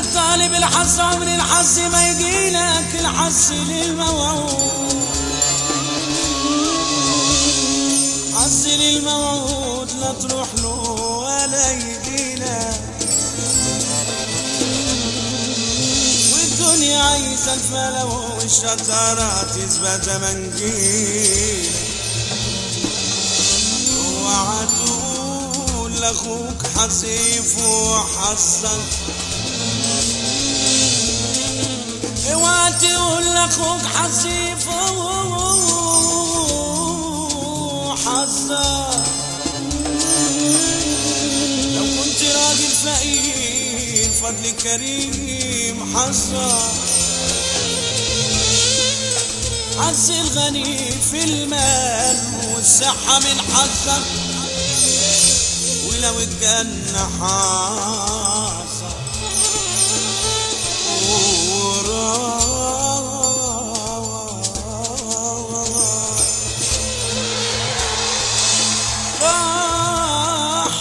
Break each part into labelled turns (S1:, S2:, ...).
S1: يا طالب الحظ عمر الحظ ما يجيلك الحظ للموعود حظ للموعود لا تروح له ولا يجيلك والدنيا عايزة الفلو والشطارة تثبت منجيل اوعى تقول لاخوك حصيف وحصل اوعى تقول لاخوك حصيف وحصل لو كنت راجل فقير فضل كريم حصل حظ الغني في المال والصحة من حظك ولو الجنة حاصل راح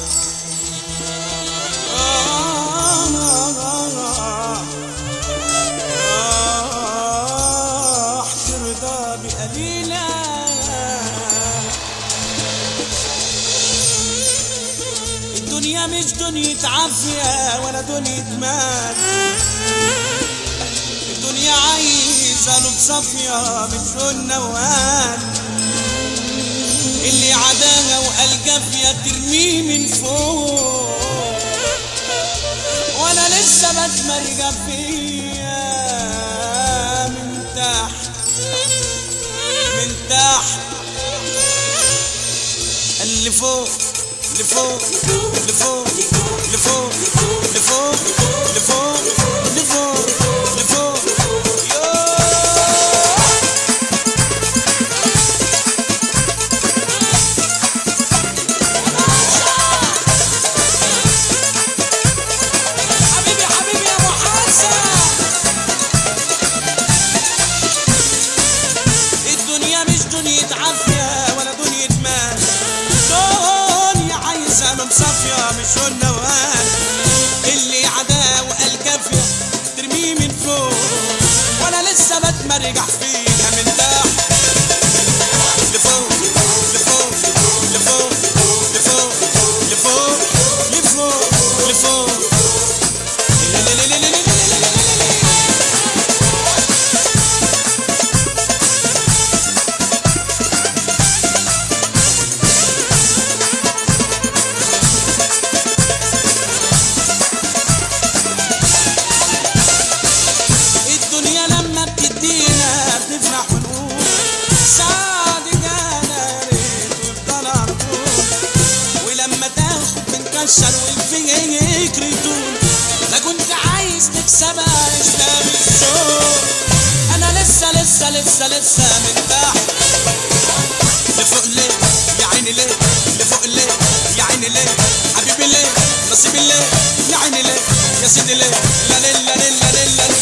S1: راح ترضى بقليلة الدنيا مش دنيا عافية ولا دنيا مال الدنيا عايزة له بصافية مش النوال اللي عداها وقال جافية ترميه من فوق وانا لسه بتمرجى فيا من تحت من تحت اللي فوق اللي فوق اللي فوق اللي فوق اللي فوق اللي فوق اللي فوق اللي فوق يوه. حبيبي حبيبي يا ابو حسن الدنيا مش دنيا عافية ولا دنيا مال دنيا عايزة من صافية مش النوال اللي عداه وقال كافية ترميه من فوق وانا لسه بتمرجح فيها من تحت لفوق لفوق لفوق لفوق لفوق لفوق لفوق الدنيا لما بتدينا بنفرح ونقول سعد جانا يا ريت ويفضل على طول ولما تاخد بنكشر والفيه يجري طول لا كنت عايز تكسبها اسلام الشوق انا لسه لسه لسه لسه من تحت لفوق ليه يا عيني ليه لفوق ليه يا عيني ليه حبيبي ليه نصيبي ليه يا عيني ليه يا سيدي ليه لا لا لا لا لا لا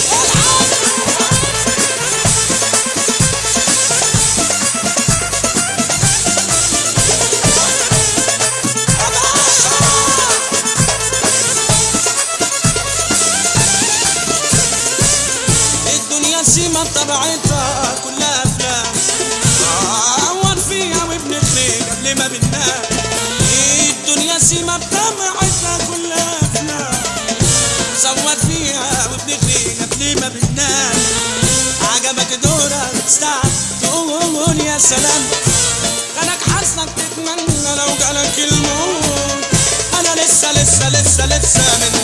S1: الدنيا سيما طبيعتها كلها افلام عور فيها وبنخلي قبل ما بننام الدنيا سيما بطبيعتها كلها افلام صور فيها وبنخلي قبل ما بننام عجبك دورك تستعد تقول يا سلام غنك حظك تتمنى لو جالك الموت انا لسه لسه لسه لسه من